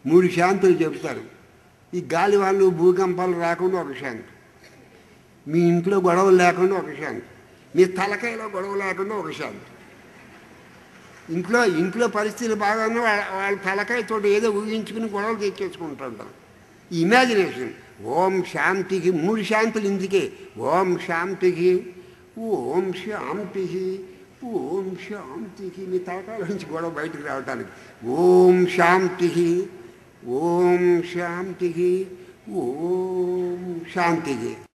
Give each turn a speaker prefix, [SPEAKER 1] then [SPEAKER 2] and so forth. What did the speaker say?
[SPEAKER 1] మూడు శాంతులు చెప్తారు ఈ గాలి వాళ్ళు భూకంపాలు రాకుండా ఒక శాంతి మీ ఇంట్లో గొడవలు లేకుండా ఒక శాంతి మీ తలకాయలో గొడవ లేకుండా ఒక శాంతి ఇంట్లో ఇంట్లో పరిస్థితులు బాగా ఉన్నా వాళ్ళ వాళ్ళ తలకాయతో ఏదో ఊహించుకుని గొడవలు తెచ్చేసుకుంటుంటారు ఈ ఇమాజినేషన్ ఓం శాంతికి మూడు శాంతులు ఇందుకే ఓం శాంతికి ఓం శాంతికి ఓం శాంతికి మీ తలకాయల నుంచి గొడవ బయటకు రావడానికి ఓం శాంతికి ఓం శాంతికి ఓం శాంతికి